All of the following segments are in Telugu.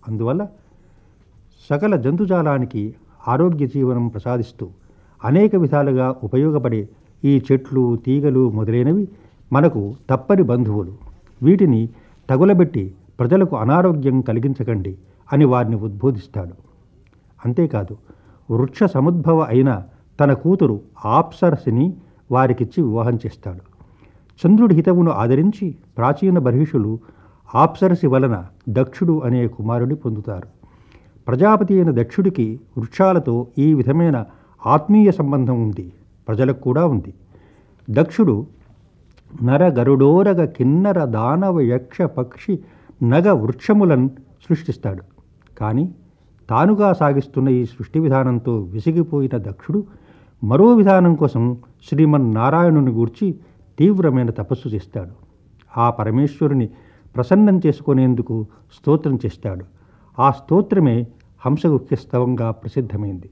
అందువల్ల సకల జంతుజాలానికి ఆరోగ్య జీవనం ప్రసాదిస్తూ అనేక విధాలుగా ఉపయోగపడే ఈ చెట్లు తీగలు మొదలైనవి మనకు తప్పని బంధువులు వీటిని తగులబెట్టి ప్రజలకు అనారోగ్యం కలిగించకండి అని వారిని ఉద్బోధిస్తాడు అంతేకాదు వృక్ష సముద్భవ అయిన తన కూతురు ఆప్సరసిని వారికిచ్చి వివాహం చేస్తాడు చంద్రుడి హితవును ఆదరించి ప్రాచీన బర్హిషులు ఆప్సరసి వలన దక్షుడు అనే కుమారుని పొందుతారు ప్రజాపతి అయిన దక్షుడికి వృక్షాలతో ఈ విధమైన ఆత్మీయ సంబంధం ఉంది ప్రజలకు కూడా ఉంది దక్షుడు నర గరుడోరగ కిన్నర దానవ యక్ష పక్షి నగ వృక్షములను సృష్టిస్తాడు కానీ తానుగా సాగిస్తున్న ఈ సృష్టి విధానంతో విసిగిపోయిన దక్షుడు మరో విధానం కోసం శ్రీమన్నారాయణుని గూర్చి తీవ్రమైన తపస్సు చేస్తాడు ఆ పరమేశ్వరుని ప్రసన్నం చేసుకునేందుకు స్తోత్రం చేస్తాడు ఆ స్తోత్రమే హంసగుఖ్యస్తవంగా ప్రసిద్ధమైంది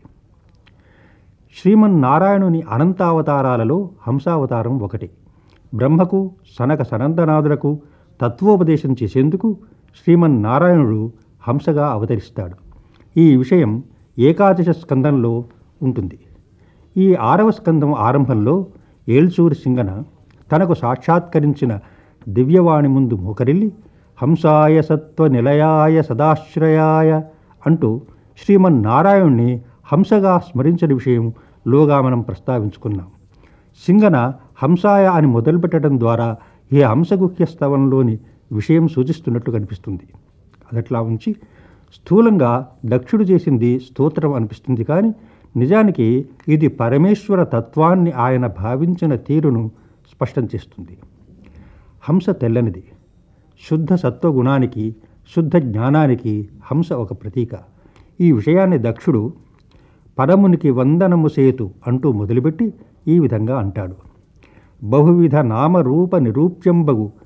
శ్రీమన్నారాయణుని అనంతావతారాలలో హంసావతారం ఒకటి బ్రహ్మకు సనక సనందనాథులకు తత్వోపదేశం చేసేందుకు శ్రీమన్నారాయణుడు హంసగా అవతరిస్తాడు ఈ విషయం ఏకాదశ స్కందంలో ఉంటుంది ఈ ఆరవ స్కందం ఆరంభంలో ఏల్చూరి సింగన తనకు సాక్షాత్కరించిన దివ్యవాణి ముందు మోకరిల్లి హంసాయ సత్వ నిలయాయ సదాశ్రయాయ అంటూ శ్రీమన్నారాయణ్ణి హంసగా స్మరించిన విషయం లోగా మనం ప్రస్తావించుకున్నాం సింగన హంసాయ అని మొదలుపెట్టడం ద్వారా ఈ హంసగుఖ్య స్తవంలోని విషయం సూచిస్తున్నట్లు కనిపిస్తుంది అదట్లా ఉంచి స్థూలంగా దక్షుడు చేసింది స్తోత్రం అనిపిస్తుంది కానీ నిజానికి ఇది పరమేశ్వర తత్వాన్ని ఆయన భావించిన తీరును స్పష్టం చేస్తుంది హంస తెల్లనిది శుద్ధ సత్వగుణానికి శుద్ధ జ్ఞానానికి హంస ఒక ప్రతీక ఈ విషయాన్ని దక్షుడు పరమునికి వందనము సేతు అంటూ మొదలుపెట్టి ఈ విధంగా అంటాడు బహువిధ నామరూప నిరూప్యంబగు